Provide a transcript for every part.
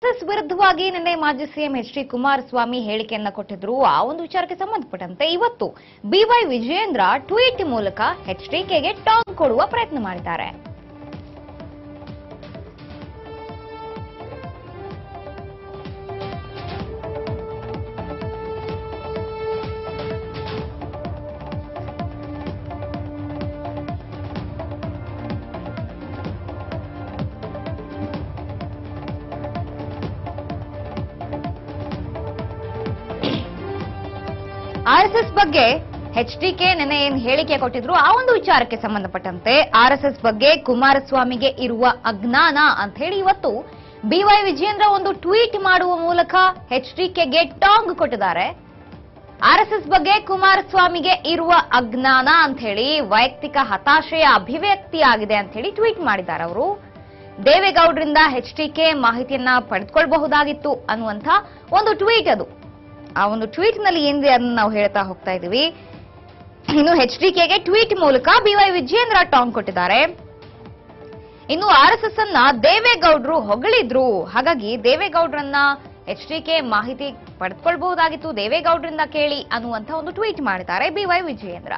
RSS ವಿರುದ್ಧವಾಗಿ ನಿನ್ನೆ ಮಾಜಿ ಸಿಎಂ ಎಚ್ ಡಿ ಕುಮಾರಸ್ವಾಮಿ ಹೇಳಿಕೆಯನ್ನ ಕೊಟ್ಟಿದ್ರು ಆ ಒಂದು ವಿಚಾರಕ್ಕೆ ಸಂಬಂಧಪಟ್ಟಂತೆ ಇವತ್ತು ಬಿವೈ ವಿಜಯೇಂದ್ರ ಟ್ವೀಟ್ ಮೂಲಕ ಎಚ್ಡಿಕೆಗೆ ಟಾಂಗ್ ಕೊಡುವ ಪ್ರಯತ್ನ ಮಾಡಿದ್ದಾರೆ ಆರ್ಎಸ್ಎಸ್ ಬಗ್ಗೆ ಎಚ್ಡಿಕೆ ನೆನೆ ಏನ್ ಹೇಳಿಕೆ ಕೊಟ್ಟಿದ್ರು ಆ ಒಂದು ವಿಚಾರಕ್ಕೆ ಸಂಬಂಧಪಟ್ಟಂತೆ ಆರ್ಎಸ್ಎಸ್ ಬಗ್ಗೆ ಕುಮಾರಸ್ವಾಮಿಗೆ ಇರುವ ಅಜ್ಞಾನ ಅಂತ ಹೇಳಿ ಇವತ್ತು ಬಿವೈ ವಿಜಯೇಂದ್ರ ಒಂದು ಟ್ವೀಟ್ ಮಾಡುವ ಮೂಲಕ ಎಚ್ಡಿಕೆಗೆ ಟಾಂಗ್ ಕೊಟ್ಟಿದ್ದಾರೆ ಆರ್ಎಸ್ಎಸ್ ಬಗ್ಗೆ ಕುಮಾರಸ್ವಾಮಿಗೆ ಇರುವ ಅಜ್ಞಾನ ಅಂತ ಹೇಳಿ ವೈಯಕ್ತಿಕ ಹತಾಶೆಯ ಅಭಿವ್ಯಕ್ತಿಯಾಗಿದೆ ಅಂತ ಹೇಳಿ ಟ್ವೀಟ್ ಮಾಡಿದ್ದಾರೆ ಅವರು ದೇವೇಗೌಡರಿಂದ ಎಚ್ಡಿಕೆ ಮಾಹಿತಿಯನ್ನ ಪಡೆದುಕೊಳ್ಬಹುದಾಗಿತ್ತು ಅನ್ನುವಂಥ ಒಂದು ಟ್ವೀಟ್ ಅದು ಆ ಒಂದು ಟ್ವೀಟ್ ನಲ್ಲಿ ಏನಿದೆ ಅದನ್ನ ನಾವು ಹೇಳ್ತಾ ಹೋಗ್ತಾ ಇದೀವಿ ಇನ್ನು ಎಚ್ಡಿಕೆಗೆ ಟ್ವೀಟ್ ಮೂಲಕ ಬಿವೈ ವಿಜಯೇಂದ್ರ ಟಾಂಗ್ ಕೊಟ್ಟಿದ್ದಾರೆ ಇನ್ನು ಆರ್ಎಸ್ಎಸ್ ಅನ್ನ ದೇವೇಗೌಡರು ಹೊಗಳಿದ್ರು ಹಾಗಾಗಿ ದೇವೇಗೌಡರನ್ನ ಎಚ್ಡಿಕೆ ಮಾಹಿತಿ ಪಡೆದುಕೊಳ್ಬಹುದಾಗಿತ್ತು ದೇವೇಗೌಡರಿಂದ ಕೇಳಿ ಅನ್ನುವಂತ ಒಂದು ಟ್ವೀಟ್ ಮಾಡಿದ್ದಾರೆ ಬಿವೈ ವಿಜಯೇಂದ್ರ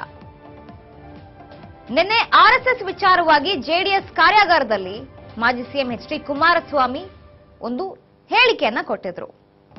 ನಿನ್ನೆ ಆರ್ಎಸ್ಎಸ್ ವಿಚಾರವಾಗಿ ಜೆಡಿಎಸ್ ಕಾರ್ಯಾಗಾರದಲ್ಲಿ ಮಾಜಿ ಸಿಎಂ ಎಚ್ ಡಿ ಕುಮಾರಸ್ವಾಮಿ ಒಂದು ಹೇಳಿಕೆಯನ್ನ ಕೊಟ್ಟಿದ್ರು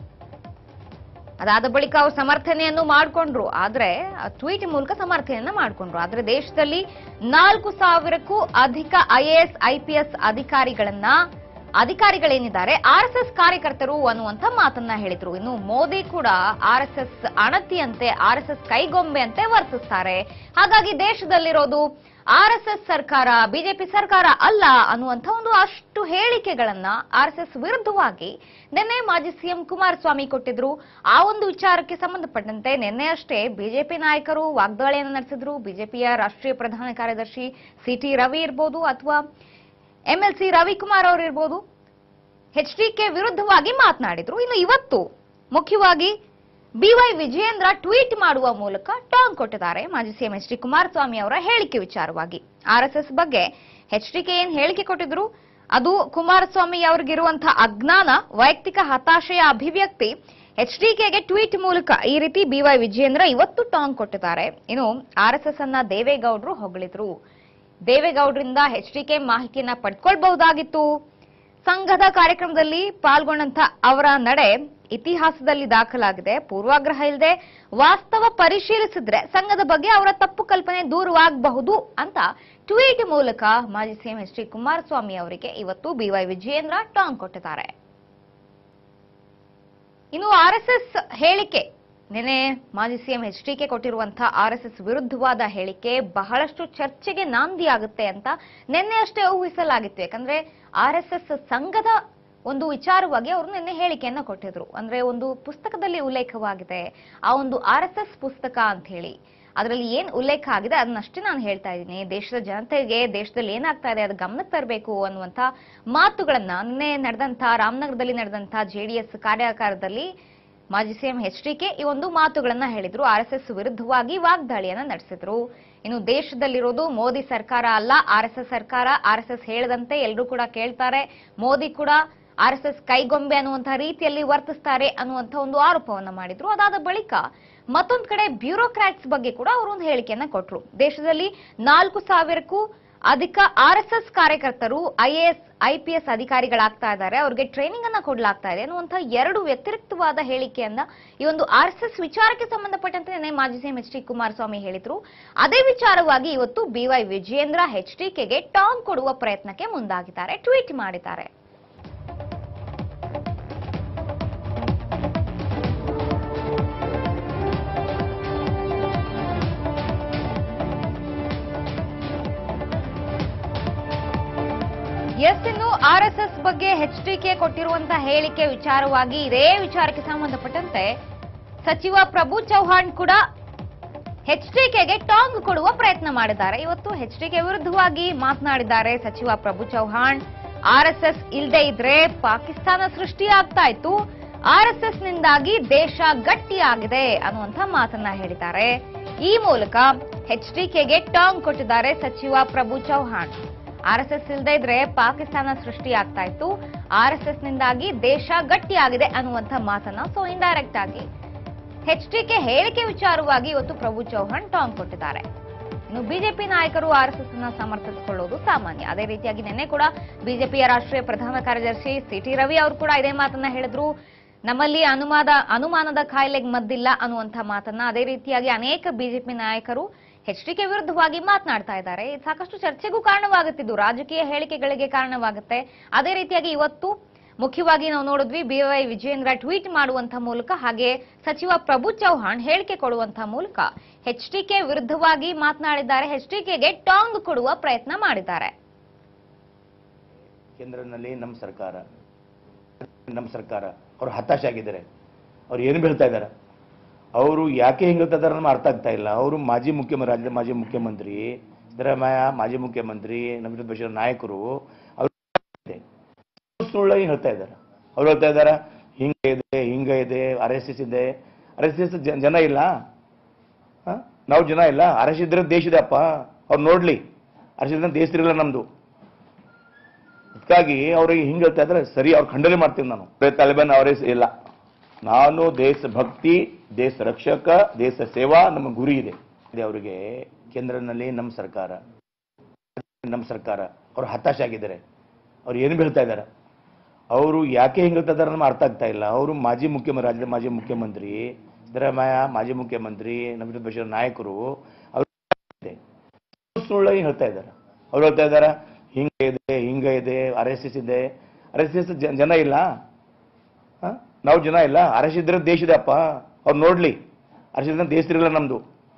ಅದಾದ ಬಳಿಕ ಅವರು ಸಮರ್ಥನೆಯನ್ನು ಮಾಡಿಕೊಂಡ್ರು ಆದ್ರೆ ಟ್ವೀಟ್ ಮೂಲಕ ಸಮರ್ಥನೆಯನ್ನ ಮಾಡಿಕೊಂಡ್ರು ಆದ್ರೆ ದೇಶದಲ್ಲಿ ನಾಲ್ಕು ಸಾವಿರಕ್ಕೂ ಅಧಿಕ ಐಎಎಸ್ ಐಪಿಎಸ್ ಅಧಿಕಾರಿಗಳನ್ನ ಅಧಿಕಾರಿಗಳೇನಿದ್ದಾರೆ ಆರ್ಎಸ್ಎಸ್ ಕಾರ್ಯಕರ್ತರು ಅನ್ನುವಂತ ಮಾತನ್ನ ಹೇಳಿದ್ರು ಇನ್ನು ಮೋದಿ ಕೂಡ ಆರ್ಎಸ್ಎಸ್ ಅಣತಿಯಂತೆ ಆರ್ಎಸ್ಎಸ್ ಕೈಗೊಂಬೆಯಂತೆ ವರ್ತಿಸ್ತಾರೆ ಹಾಗಾಗಿ ದೇಶದಲ್ಲಿರೋದು ಆರ್ಎಸ್ಎಸ್ ಸರ್ಕಾರ ಬಿಜೆಪಿ ಸರ್ಕಾರ ಅಲ್ಲ ಅನ್ನುವಂಥ ಒಂದು ಅಷ್ಟು ಹೇಳಿಕೆಗಳನ್ನ ಆರ್ಎಸ್ಎಸ್ ವಿರುದ್ಧವಾಗಿ ನಿನ್ನೆ ಮಾಜಿ ಸಿಎಂ ಕುಮಾರಸ್ವಾಮಿ ಕೊಟ್ಟಿದ್ರು ಆ ಒಂದು ವಿಚಾರಕ್ಕೆ ಸಂಬಂಧಪಟ್ಟಂತೆ ನಿನ್ನೆ ಅಷ್ಟೇ ಬಿಜೆಪಿ ನಾಯಕರು ವಾಗ್ದಾಳಿಯನ್ನು ನಡೆಸಿದ್ರು ಬಿಜೆಪಿಯ ರಾಷ್ಟ್ರೀಯ ಪ್ರಧಾನ ಕಾರ್ಯದರ್ಶಿ ಸಿಟಿ ರವಿ ಇರ್ಬೋದು ಅಥವಾ ಎಂಎಲ್ಸಿ ರವಿಕುಮಾರ್ ಅವರು ಇರ್ಬೋದು ಎಚ್ಡಿಕೆ ವಿರುದ್ಧವಾಗಿ ಮಾತನಾಡಿದ್ರು ಇನ್ನು ಇವತ್ತು ಮುಖ್ಯವಾಗಿ ಬಿವೈ ವಿಜಯೇಂದ್ರ ಟ್ವೀಟ್ ಮಾಡುವ ಮೂಲಕ ಟಾಂಗ್ ಕೊಟ್ಟಿದ್ದಾರೆ ಮಾಜಿ ಸಿಎಂ ಎಚ್ ಡಿ ಕುಮಾರಸ್ವಾಮಿ ಅವರ ಹೇಳಿಕೆ ವಿಚಾರವಾಗಿ ಆರ್ಎಸ್ಎಸ್ ಬಗ್ಗೆ ಎಚ್ಡಿಕೆ ಏನ್ ಹೇಳಿಕೆ ಕೊಟ್ಟಿದ್ರು ಅದು ಕುಮಾರಸ್ವಾಮಿ ಅವರಿಗಿರುವಂತಹ ಅಜ್ಞಾನ ವೈಯಕ್ತಿಕ ಹತಾಶೆಯ ಅಭಿವ್ಯಕ್ತಿ ಎಚ್ಡಿಕೆಗೆ ಟ್ವೀಟ್ ಮೂಲಕ ಈ ರೀತಿ ಬಿವೈ ವಿಜಯೇಂದ್ರ ಇವತ್ತು ಟಾಂಗ್ ಕೊಟ್ಟಿದ್ದಾರೆ ಇನ್ನು ಆರ್ಎಸ್ಎಸ್ ಅನ್ನ ದೇವೇಗೌಡರು ಹೊಗಳಿದ್ರು ದೇವೇಗೌಡರಿಂದ ಎಚ್ಡಿಕೆ ಮಾಹಿತಿಯನ್ನ ಪಡ್ಕೊಳ್ಬಹುದಾಗಿತ್ತು ಸಂಘದ ಕಾರ್ಯಕ್ರಮದಲ್ಲಿ ಪಾಲ್ಗೊಂಡಂತ ಅವರ ನಡೆ ಇತಿಹಾಸದಲ್ಲಿ ದಾಖಲಾಗಿದೆ ಪೂರ್ವಾಗ್ರಹ ಇಲ್ಲದೆ ವಾಸ್ತವ ಪರಿಶೀಲಿಸಿದ್ರೆ ಸಂಘದ ಬಗ್ಗೆ ಅವರ ತಪ್ಪು ಕಲ್ಪನೆ ದೂರವಾಗಬಹುದು ಅಂತ ಟ್ವೀಟ್ ಮೂಲಕ ಮಾಜಿ ಸಿಎಂ ಎಚ್ ಡಿ ಕುಮಾರಸ್ವಾಮಿ ಅವರಿಗೆ ಇವತ್ತು ಬಿವೈ ವಿಜಯೇಂದ್ರ ಟಾಂಗ್ ಕೊಟ್ಟಿದ್ದಾರೆ ಇನ್ನು ಆರ್ಎಸ್ಎಸ್ ಹೇಳಿಕೆ ನಿನ್ನೆ ಮಾಜಿ ಸಿಎಂ ಎಚ್ ಡಿಕೆ ಕೊಟ್ಟಿರುವಂತಹ ಆರ್ಎಸ್ಎಸ್ ವಿರುದ್ಧವಾದ ಹೇಳಿಕೆ ಬಹಳಷ್ಟು ಚರ್ಚೆಗೆ ನಾಂದಿಯಾಗುತ್ತೆ ಅಂತ ನಿನ್ನೆ ಅಷ್ಟೇ ಊಹಿಸಲಾಗಿತ್ತು ಯಾಕಂದ್ರೆ ಆರ್ಎಸ್ಎಸ್ ಸಂಘದ ಒಂದು ವಿಚಾರವಾಗಿ ಅವರು ನಿನ್ನೆ ಹೇಳಿಕೆಯನ್ನ ಕೊಟ್ಟಿದ್ರು ಅಂದ್ರೆ ಒಂದು ಪುಸ್ತಕದಲ್ಲಿ ಉಲ್ಲೇಖವಾಗಿದೆ ಆ ಒಂದು ಆರ್ಎಸ್ಎಸ್ ಪುಸ್ತಕ ಅಂತ ಹೇಳಿ ಅದರಲ್ಲಿ ಏನ್ ಉಲ್ಲೇಖ ಆಗಿದೆ ಅದನ್ನಷ್ಟೇ ನಾನು ಹೇಳ್ತಾ ಇದ್ದೀನಿ ದೇಶದ ಜನತೆಗೆ ದೇಶದಲ್ಲಿ ಏನಾಗ್ತಾ ಇದೆ ಅದು ಗಮನಕ್ಕೆ ತರಬೇಕು ಅನ್ನುವಂತ ಮಾತುಗಳನ್ನ ನಿನ್ನೆ ನಡೆದಂತ ರಾಮನಗರದಲ್ಲಿ ನಡೆದಂತ ಜೆಡಿಎಸ್ ಕಾರ್ಯಾಗಾರದಲ್ಲಿ ಮಾಜಿ ಸಿಎಂ ಎಚ್ ಡಿಕೆ ಈ ಒಂದು ಮಾತುಗಳನ್ನ ಹೇಳಿದ್ರು ಆರ್ಎಸ್ಎಸ್ ವಿರುದ್ಧವಾಗಿ ವಾಗ್ದಾಳಿಯನ್ನ ನಡೆಸಿದ್ರು ಇನ್ನು ದೇಶದಲ್ಲಿರೋದು ಮೋದಿ ಸರ್ಕಾರ ಅಲ್ಲ ಆರ್ಎಸ್ಎಸ್ ಸರ್ಕಾರ ಆರ್ಎಸ್ಎಸ್ ಹೇಳದಂತೆ ಎಲ್ಲರೂ ಕೂಡ ಕೇಳ್ತಾರೆ ಮೋದಿ ಕೂಡ ಆರ್ಎಸ್ಎಸ್ ಕೈಗೊಂಬೆ ಅನ್ನುವಂತಹ ರೀತಿಯಲ್ಲಿ ವರ್ತಿಸ್ತಾರೆ ಅನ್ನುವಂಥ ಒಂದು ಆರೋಪವನ್ನ ಮಾಡಿದ್ರು ಅದಾದ ಬಳಿಕ ಮತ್ತೊಂದ್ ಕಡೆ ಬ್ಯೂರೋಕ್ರಾಟ್ಸ್ ಬಗ್ಗೆ ಕೂಡ ಅವರು ಒಂದು ಹೇಳಿಕೆಯನ್ನ ಕೊಟ್ರು ದೇಶದಲ್ಲಿ ನಾಲ್ಕು ಸಾವಿರಕ್ಕೂ ಅಧಿಕ ಆರ್ಎಸ್ಎಸ್ ಕಾರ್ಯಕರ್ತರು ಐಎಎಸ್ ಐಪಿಎಸ್ ಅಧಿಕಾರಿಗಳಾಗ್ತಾ ಇದ್ದಾರೆ ಅವ್ರಿಗೆ ಟ್ರೈನಿಂಗ್ ಅನ್ನ ಕೊಡ್ಲಾಗ್ತಾ ಇದೆ ಅನ್ನುವಂಥ ಎರಡು ವ್ಯತಿರಿಕ್ತವಾದ ಹೇಳಿಕೆಯನ್ನ ಈ ಒಂದು ಆರ್ಎಸ್ಎಸ್ ವಿಚಾರಕ್ಕೆ ಸಂಬಂಧಪಟ್ಟಂತೆ ನಿನ್ನೆ ಮಾಜಿ ಸಿಎಂ ಎಚ್ ಡಿ ಕುಮಾರಸ್ವಾಮಿ ಹೇಳಿದ್ರು ಅದೇ ವಿಚಾರವಾಗಿ ಇವತ್ತು ಬಿವೈ ವಿಜಯೇಂದ್ರ ಎಚ್ ಡಿಕೆಗೆ ಟಾಂಗ್ ಕೊಡುವ ಪ್ರಯತ್ನಕ್ಕೆ ಮುಂದಾಗಿದ್ದಾರೆ ಟ್ವೀಟ್ ಮಾಡಿದ್ದಾರೆ ಎಸ್ ಇನ್ನು ಆರ್ಎಸ್ಎಸ್ ಬಗ್ಗೆ ಎಚ್ಡಿಕೆ ಕೊಟ್ಟಿರುವಂತಹ ಹೇಳಿಕೆ ವಿಚಾರವಾಗಿ ಇದೇ ವಿಚಾರಕ್ಕೆ ಸಂಬಂಧಪಟ್ಟಂತೆ ಸಚಿವ ಪ್ರಭು ಚೌಹಾಣ್ ಕೂಡ ಎಚ್ಡಿಕೆಗೆ ಟಾಂಗ್ ಕೊಡುವ ಪ್ರಯತ್ನ ಮಾಡಿದ್ದಾರೆ ಇವತ್ತು ಎಚ್ಡಿಕೆ ವಿರುದ್ಧವಾಗಿ ಮಾತನಾಡಿದ್ದಾರೆ ಸಚಿವ ಪ್ರಭು ಚೌಹಾಣ್ ಆರ್ಎಸ್ಎಸ್ ಇಲ್ಲದೆ ಇದ್ರೆ ಪಾಕಿಸ್ತಾನ ಸೃಷ್ಟಿಯಾಗ್ತಾ ಇತ್ತು ಆರ್ಎಸ್ಎಸ್ ನಿಂದಾಗಿ ದೇಶ ಗಟ್ಟಿಯಾಗಿದೆ ಅನ್ನುವಂಥ ಮಾತನ್ನ ಹೇಳಿದ್ದಾರೆ ಈ ಮೂಲಕ ಎಚ್ಡಿಕೆಗೆ ಟಾಂಗ್ ಕೊಟ್ಟಿದ್ದಾರೆ ಸಚಿವ Prabhu Chauhan R S S ಇಲ್ಲದೆ ಇದ್ರೆ ಪಾಕಿಸ್ತಾನ ಸೃಷ್ಟಿ ಆಗ್ತಾ ಇತ್ತು ಆರ್ ಎಸ್ ಎಸ್ ನಿಂದಾಗಿ ದೇಶ ಗಟ್ಟಿಯಾಗಿದೆ ಅನ್ನುವಂಥ ಮಾತನ್ನ ಸೊ ಇಂಡೈರೆಕ್ಟ್ ಆಗಿ ಎಚ್ ಡಿಕೆ ಹೇಳಿಕೆ ವಿಚಾರವಾಗಿ ಇವತ್ತು ಪ್ರಭು ಚೌಹಾಣ್ ಟಾಂಗ್ ಕೊಟ್ಟಿದ್ದಾರೆ ಇನ್ನು ಬಿಜೆಪಿ ನಾಯಕರು ಆರ್ಎಸ್ಎಸ್ ಅನ್ನ ಸಮರ್ಥಿಸಿಕೊಳ್ಳುವುದು ಸಾಮಾನ್ಯ ಅದೇ ರೀತಿಯಾಗಿ ನಿನ್ನೆ ಕೂಡ ಬಿಜೆಪಿಯ ರಾಷ್ಟ್ರೀಯ ಪ್ರಧಾನ ಕಾರ್ಯದರ್ಶಿ ಸಿಟಿ ರವಿ ಅವರು ಕೂಡ ಇದೇ ಮಾತನ್ನ ಹೇಳಿದ್ರು ನಮ್ಮಲ್ಲಿ ಅನುಮಾದ ಅನುಮಾನದ ಕಾಯಿಲೆಗೆ ಮದ್ದಿಲ್ಲ ಅನ್ನುವಂಥ ಮಾತನ್ನ ಅದೇ ರೀತಿಯಾಗಿ ಅನೇಕ ಬಿಜೆಪಿ ನಾಯಕರು ಎಚ್ಡಿಕೆ ವಿರುದ್ಧವಾಗಿ ಮಾತನಾಡ್ತಾ ಇದ್ದಾರೆ ಇದು ಸಾಕಷ್ಟು ಚರ್ಚೆಗೂ ಕಾರಣವಾಗುತ್ತಿದ್ದು ರಾಜಕೀಯ ಹೇಳಿಕೆಗಳಿಗೆ ಕಾರಣವಾಗುತ್ತೆ ಅದೇ ರೀತಿಯಾಗಿ ಇವತ್ತು ಮುಖ್ಯವಾಗಿ ನಾವು ನೋಡಿದ್ವಿ ಬಿವೈ ವಿಜಯೇಂದ್ರ ಟ್ವೀಟ್ ಮಾಡುವಂತ ಮೂಲಕ ಹಾಗೆ ಸಚಿವ ಪ್ರಭು ಚೌಹಾಣ್ ಹೇಳಿಕೆ ಕೊಡುವಂತ ಮೂಲಕ ಎಚ್ಡಿಕೆ ವಿರುದ್ಧವಾಗಿ ಮಾತನಾಡಿದ್ದಾರೆ ಎಚ್ಡಿಕೆಗೆ ಟಾಂಗ್ ಕೊಡುವ ಪ್ರಯತ್ನ ಮಾಡಿದ್ದಾರೆ ಕೇಂದ್ರನಲ್ಲಿ ನಮ್ಮ ಸರ್ಕಾರ ನಮ್ಮ ಸರ್ಕಾರ ಅವರು ಹತಾಶೆ ಆಗಿದ್ದಾರೆ ಅವ್ರು ಏನು ಬೀಳ್ತಾ ಇದ್ದಾರೆ ಅವರು ಯಾಕೆ ಹಿಂಗೆ ಹೇಳ್ತಾ ಇದ್ದಾರೆ ನಮ್ಗೆ ಅರ್ಥ ಆಗ್ತಾ ಇಲ್ಲ ಅವರು ಮಾಜಿ ಮುಖ್ಯಮಂತ್ರಿ ರಾಜ್ಯದ ಮಾಜಿ ಮುಖ್ಯಮಂತ್ರಿ ಸಿದ್ದರಾಮಯ್ಯ ಮಾಜಿ ಮುಖ್ಯಮಂತ್ರಿ ನವೀನ್ ಬಶೀರ್ ನಾಯಕರು ಅವರು ಸುಳ್ಳಾಗಿ ಹೇಳ್ತಾ ಇದ್ದಾರೆ ಅವ್ರು ಹೇಳ್ತಾ ಇದ್ದಾರೆ ಹಿಂಗೆ ಇದೆ ಹಿಂಗೆ ಇದೆ ಆರ್ ಎಸ್ ಎಸ್ ಇದೆ ಆರ್ ಎಸ್ ಎಸ್ ಜನ ಇಲ್ಲ ಹ? ನಾವು ಜನ ಇಲ್ಲ ಆರ್ ಎಸ್ ಇದ್ರೆ ದೇಶ ಇದೆ ಅಪ್ಪ ಅವ್ರು ನೋಡ್ಲಿ ಆರ್ ಎಸ್ ಇದ್ರೆ ದೇಶ ಇರಲ್ಲ ನಮ್ದು ಅದಕ್ಕಾಗಿ ಅವ್ರಿಗೆ ಹಿಂಗೆ ಹೇಳ್ತಾ ಇದ್ರೆ ಸರಿ ಅವ್ರು ಖಂಡನೆ ಮಾಡ್ತೀನಿ ನಾನು ತಾಲಿಬಾನ್ ಅವರೇ ಇಲ್ಲ ನಾನು ದೇಶಭಕ್ತಿ ದೇಶ ರಕ್ಷಕ ದೇಶ ಸೇವಾ ನಮ್ಮ ಗುರಿ ಇದೆ ಇದೆ ಅವರಿಗೆ ಕೇಂದ್ರನಲ್ಲಿ ನಮ್ಮ ಸರ್ಕಾರ ನಮ್ಮ ಸರ್ಕಾರ ಅವರು ಹತಾಶೆ ಆಗಿದ್ದಾರೆ ಅವ್ರು ಏನು ಬೀಳ್ತಾ ಇದ್ದಾರೆ ಅವರು ಯಾಕೆ ಹಿಂಗೆ ಹೇಳ್ತಾ ಇದ್ದಾರೆ ನಮ್ಗೆ ಅರ್ಥ ಆಗ್ತಾ ಇಲ್ಲ ಅವರು ಮಾಜಿ ಮುಖ್ಯಮಂತ್ರಿ ರಾಜ್ಯದ ಮಾಜಿ ಮುಖ್ಯಮಂತ್ರಿ ಸಿದ್ದರಾಮಯ್ಯ ಮಾಜಿ ಮುಖ್ಯಮಂತ್ರಿ ನವೀನ್ ಬಶೀರ್ ನಾಯಕರು ಅವರು ಸುಳ್ಳಾಗಿ ಹೇಳ್ತಾ ಇದ್ದಾರೆ ಅವ್ರು ಹೇಳ್ತಾ ಇದ್ದಾರೆ ಹಿಂಗೆ ಇದೆ ಹಿಂಗೆ ಇದೆ ಆರ್ ಎಸ್ ಎಸ್ ಇದೆ ಆರ್ ಎಸ್ ಎಸ್ ಜನ ಇಲ್ಲ ಹ? ನಾವು ಜನ ಇಲ್ಲ ಆರ್ ಎಸ್ ಇದ್ರೆ ದೇಶ ಇದೆ ಅಪ್ಪ ಅವ್ರು ನೋಡ್ಲಿ ಆರ್ ಎಸ್ ಇದ್ರೆ ದೇಶ ಇರಲ್ಲ ನಮ್ದು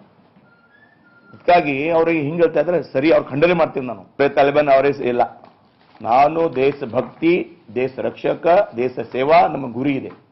ಅದಕ್ಕಾಗಿ ಅವ್ರಿಗೆ ಹಿಂಗೆ ಹೇಳ್ತಾ ಇದ್ರೆ ಸರಿ ಅವ್ರು ಖಂಡನೆ ಮಾಡ್ತೀನಿ ನಾನು ತಾಲಿಬಾನ್ ಅವರೇ ಇಲ್ಲ ನಾನು ದೇಶಭಕ್ತಿ ದೇಶ ರಕ್ಷಕ ದೇಶ ಸೇವಾ ನಮ್ಮ ಗುರಿ ಇದೆ